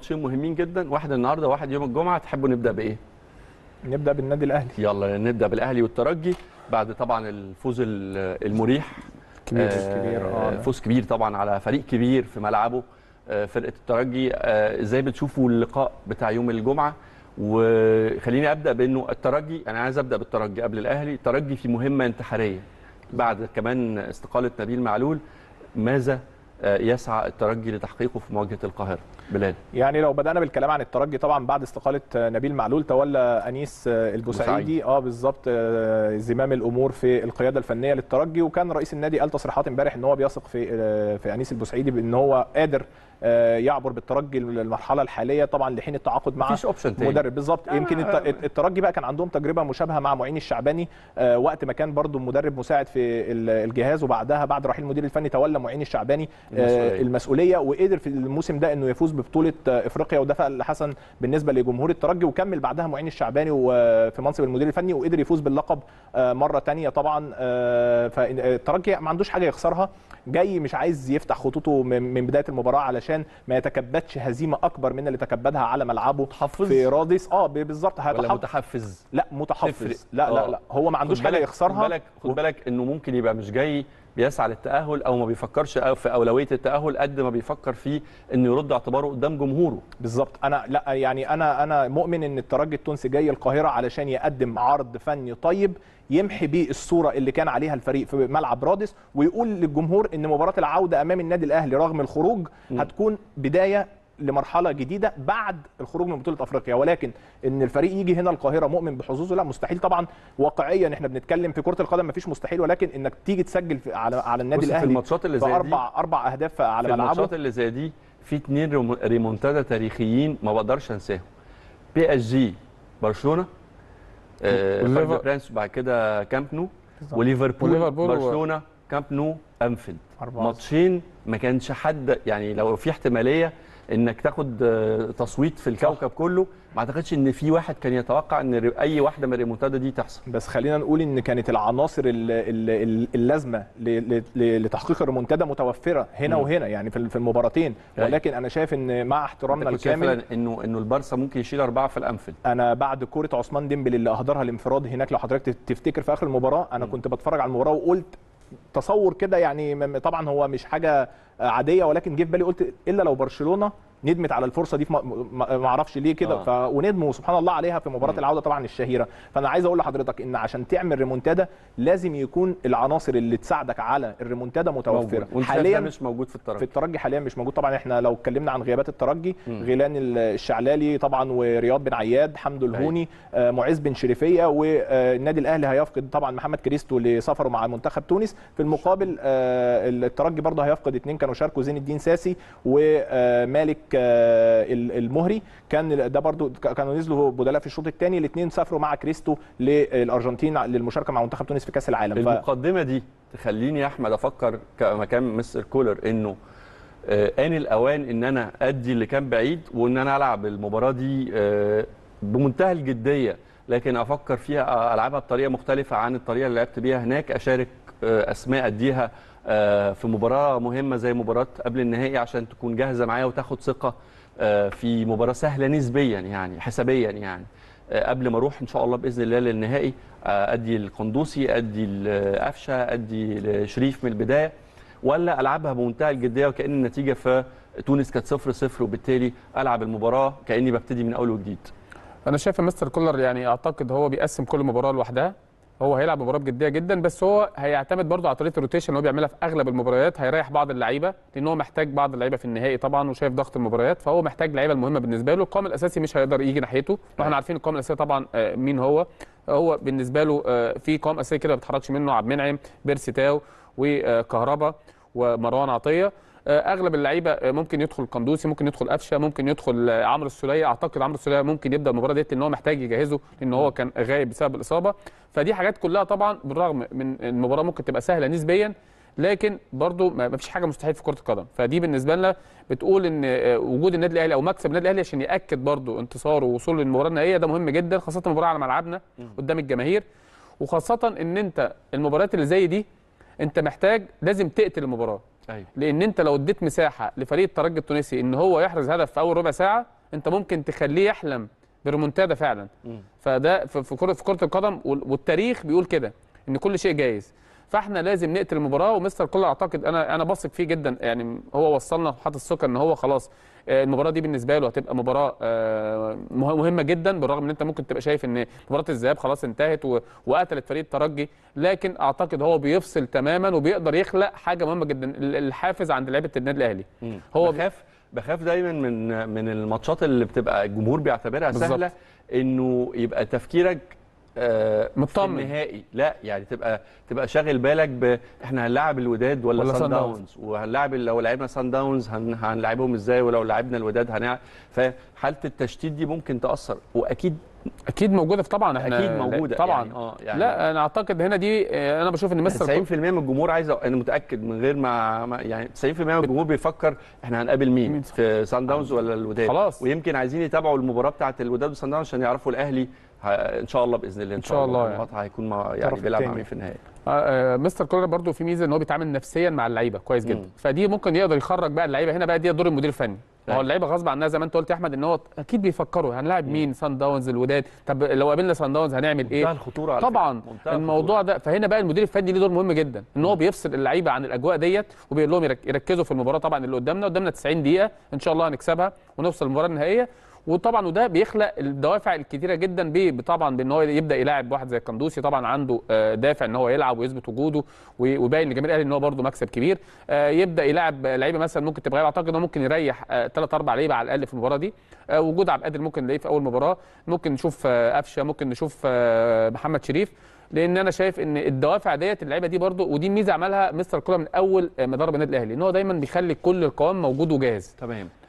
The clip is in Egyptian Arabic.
ماتشين مهمين جدا واحد النهارده وواحد يوم الجمعه تحبوا نبدا بايه نبدا بالنادي الاهلي يلا نبدا بالاهلي والترجي بعد طبعا الفوز ال- المريح كبير آه، كبير اه فوز كبير طبعا على فريق كبير في ملعبه آه، فرقه الترجي آه، ازاي بتشوفوا اللقاء بتاع يوم الجمعه وخليني ابدا بانه الترجي انا عايز ابدا بالترجي قبل الاهلي الترجي في مهمه انتحاريه بعد كمان استقاله نبيل معلول ماذا آه، يسعى الترجي لتحقيقه في مواجهه القاهره بلال يعني لو بدانا بالكلام عن الترجي طبعا بعد استقاله نبيل معلول تولى انيس البوسعيدي اه بالظبط آه، زمام الامور في القياده الفنيه للترجي وكان رئيس النادي قال تصريحات امبارح ان هو بيثق في آه، في انيس البوسعيدي بان هو قادر آه، يعبر بالترجي المرحله الحاليه طبعا لحين التعاقد مع مفيش اوبشن تاني مدرب بالظبط يمكن الت- الترجي بقى كان عندهم تجربه مشابهه مع معين الشعباني آه، وقت ما كان برضو مدرب مساعد في ال- الجهاز وبعدها بعد رحيل المدير الفني تولى معين الشعباني آه، المسؤولية. المسؤوليه وقدر في الموسم ده انه يفوز ببطوله آه، افريقيا وده فعل حسن بالنسبه لجمهور الترجي وكمل بعدها معين الشعباني وفي منصب المدير الفني وقدر يفوز باللقب آه، مره تانية طبعا آه، فالترجي ما عندوش حاجه يخسرها جاي مش عايز يفتح خطوطه من من بدايه المباراه علشان ما يتكبدش هزيمه اكبر من اللي تكبدها على ملعبه متحفظ في رادس اه ب- بالظبط ولا هيتحفظ متحفز لا تفرق. متحفظ لا لا آه. لا هو ما عندوش خد حاجه بالك- يخسرها خد بالك خد بالك انه ممكن يبقى مش جاي بيسعى للتاهل او ما بيفكرش أو في اولويه التاهل قد ما بيفكر فيه انه يرد اعتباره قدام جمهوره بالظبط انا لا يعني انا انا مؤمن ان الترجي التونسي جاي القاهره علشان يقدم عرض فني طيب يمحي بيه الصوره اللي كان عليها الفريق في ملعب رادس ويقول للجمهور ان مباراه العوده امام النادي الاهلي رغم الخروج هتكون بدايه لمرحله جديده بعد الخروج من بطوله افريقيا ولكن ان الفريق يجي هنا القاهره مؤمن بحظوظه لا مستحيل طبعا واقعيا احنا بنتكلم في كره القدم مفيش مستحيل ولكن انك تيجي تسجل في على على النادي بص، في الاهلي الماتشات اللي زي دي- اربع اربع اهداف على في ملعبه الماتشات اللي زي دي في اتنين ريمو- ريمونتادا تاريخيين ما بقدرش انساهم بي اس جي برشلونه آه والليفر- بارك دي برانس وبعد كده كامب نو وليفربول وليفربول و- برشلونه كامب نو انفيلد أربعة. ماتشين ما كانش حد يعني لو في احتماليه انك تاخد آه، تصويت في الكوكب كله ما اعتقدش ان في واحد كان يتوقع ان ري- اي واحده من الريمونتادا دي تحصل بس خلينا نقول ان كانت العناصر ال- ال- ال- اللازمه ل- ل- لتحقيق الريمونتادا متوفره هنا مم. وهنا يعني في في المباراتين أيوة. ولكن انا شايف ان مع انت احترامنا كنت شايف الكامل انه انه البارسا ممكن يشيل اربعه في الانفيلد انا بعد كوره عثمان ديمبلي اللي اهدرها الانفراد هناك لو حضرتك تفتكر في اخر المباراه انا كنت بتفرج على المباراه وقلت تصور كده يعني م- طبعا هو مش حاجه عاديه ولكن جه في بالي قلت الا لو برشلونه ندمت على الفرصه دي في م- ما ما اعرفش ليه كده آه. ف... وندموا سبحان الله عليها في مباراه مم. العوده طبعا الشهيره فانا عايز اقول لحضرتك ان عشان تعمل ريمونتادا لازم يكون العناصر اللي تساعدك على الريمونتادا متوفره وانت شايف ده مش موجود في الترجي في الترجي حاليا مش موجود طبعا احنا لو اتكلمنا عن غيابات الترجي مم. غيلان الشعلالي طبعا ورياض بن عياد حمدو الهوني آه، معز بن شريفيه والنادي الاهلي هيفقد طبعا محمد كريستو لسفره مع منتخب تونس في المقابل آه، الترجي برضه هيفقد اثنين كانوا شاركوا زين الدين ساسي ومالك المهري كان ده برضه كانوا نزلوا بدلاء في الشوط الثاني الاثنين سافروا مع كريستو للارجنتين للمشاركه مع منتخب تونس في كاس العالم ف... المقدمه دي تخليني يا احمد افكر كمكان مستر كولر انه آه، ان الاوان ان انا ادي اللي كان بعيد وان انا العب المباراه دي آه، بمنتهى الجديه لكن افكر فيها العبها بطريقه مختلفه عن الطريقه اللي لعبت بيها هناك اشارك آه، اسماء اديها آه، في مباراه مهمه زي مباراه قبل النهائي عشان تكون جاهزه معايا وتاخد ثقه آه، في مباراه سهله نسبيا يعني حسابيا يعني آه، قبل ما اروح ان شاء الله باذن الله للنهائي آه، ادي القندوسي ادي القفشه ادي لشريف من البدايه ولا العبها بمنتهى الجديه وكان النتيجه في تونس كانت 0 0 وبالتالي العب المباراه كاني ببتدي من اول وجديد انا شايف ان مستر كولر يعني اعتقد هو بيقسم كل مباراه لوحدها هو هيلعب مباراه بجديه جدا بس هو هيعتمد برضه على طريقه الروتيشن اللي هو بيعملها في اغلب المباريات هيريح بعض اللعيبه لان هو محتاج بعض اللعيبه في النهائي طبعا وشايف ضغط المباريات فهو محتاج اللعيبه المهمه بالنسبه له القائم الاساسي مش هيقدر يجي ناحيته واحنا عارفين القائم الاساسي طبعا آه، مين هو هو بالنسبه له آه، في قائم اساسي كده ما بيتحركش منه عبد المنعم بيرسي تاو وكهربا ومروان عطيه آه، اغلب اللعيبه آه، ممكن يدخل قندوسي ممكن يدخل قفشه ممكن يدخل آه، عمرو السوليه اعتقد عمرو السوليه ممكن يبدا المباراه ديت لان هو محتاج يجهزه لان هو كان غايب بسبب الاصابه فدي حاجات كلها طبعا بالرغم من المباراه ممكن تبقى سهله نسبيا لكن برضو ما ما فيش حاجه مستحيل في كره القدم فدي بالنسبه لنا بتقول ان آه، وجود النادي الاهلي او مكسب النادي الاهلي عشان ياكد برضو انتصاره ووصوله للمباراه النهائيه ده مهم جدا خاصه المباراه على ملعبنا قدام الجماهير وخاصه ان انت المباريات اللي زي دي انت محتاج لازم تقتل المباراه ايوه لان انت لو اديت مساحه لفريق الترجي التونسي ان هو يحرز هدف في اول ربع ساعه انت ممكن تخليه يحلم بريمونتادا فعلا فده في في كره في كره القدم وال- والتاريخ بيقول كده ان كل شيء جايز فاحنا لازم نقتل المباراه ومستر كولر اعتقد انا انا بثق فيه جدا يعني هو وصلنا وحاطط الثقه ان هو خلاص آه، المباراه دي بالنسبه له هتبقى مباراه آه، مه- مهمه جدا بالرغم ان انت ممكن تبقى شايف ان مباراه الذهاب خلاص انتهت و- وقتلت فريق الترجي لكن اعتقد هو بيفصل تماما وبيقدر يخلق حاجه مهمه جدا ال- الحافز عند لعيبه النادي الاهلي هو هو بخاف بخاف دايما من من الماتشات اللي بتبقى الجمهور بيعتبرها بالظبط. سهله انه يبقى تفكيرك آه، مطمن. في النهائي لا يعني تبقى تبقى شاغل بالك ب احنا هنلاعب الوداد ولا, ولا ولا سان سان داونز. داونز وهنلاعب لو لعبنا سان داونز هن هنلاعبهم ازاي ولو لعبنا الوداد هنلعب فحاله التشتيت دي ممكن تاثر واكيد اكيد موجوده في طبعا احنا اكيد موجوده طبعا يعني اه يعني لا انا اعتقد هنا دي آه، انا بشوف ان مستر 90% من الجمهور عايز انا متاكد من غير ما ما- يعني 90% من الجمهور بيفكر احنا هنقابل مين مين؟ في سان داونز ولا الوداد خلاص. ويمكن عايزين يتابعوا المباراه بتاعه الوداد وسان داونز عشان يعرفوا الاهلي ه- ان شاء الله باذن الله ان شاء الله يعني. المقاطعة هيكون مع يعني الطرف بيلعب مع التاني. مين في النهائي آه، آه، مستر كولر برضو في ميزه ان هو بيتعامل نفسيا مع اللعيبه كويس جدا مم. فدي ممكن يقدر يخرج بقى اللعيبه هنا بقى دي دور المدير الفني ما هو أيوة. اللعيبه غصب عنها زي ما انت قلت يا احمد ان هو اكيد بيفكروا هنلاعب مين سان داونز الوداد طب لو قابلنا سان داونز هنعمل منتهى ايه الخطوره على طبعا فكرة. منتهى الموضوع ده فهنا بقى المدير الفني ليه دور مهم جدا ان هو بيفصل اللعيبه عن الاجواء ديت وبيقول لهم يرك- يركزوا في المباراه طبعا اللي قدامنا قدامنا 90 دقيقه ان شاء الله هنكسبها ونوصل للمباراه النهائيه وطبعا وده بيخلق الدوافع الكتيره جدا بيه طبعا بان هو يبدا يلاعب واحد زي القندوسي طبعا عنده آه، دافع ان هو يلعب ويثبت وجوده و- وباين لجماهير الاهلي ان هو برده مكسب كبير آه، يبدا يلعب لعيبه مثلا ممكن تبقى غايبة. اعتقد ان هو ممكن يريح ثلاث اربع لعيبه على الاقل في المباراه دي آه، وجود عبد القادر ممكن نلاقيه في اول مباراه ممكن نشوف آه، قفشه ممكن نشوف آه، محمد شريف لان انا شايف ان الدوافع ديت اللعيبه دي برده ودي ميزه عملها مستر كولر من اول آه، ما درب النادي الاهلي ان هو دايما بيخلي كل القوام موجود وجاهز تمام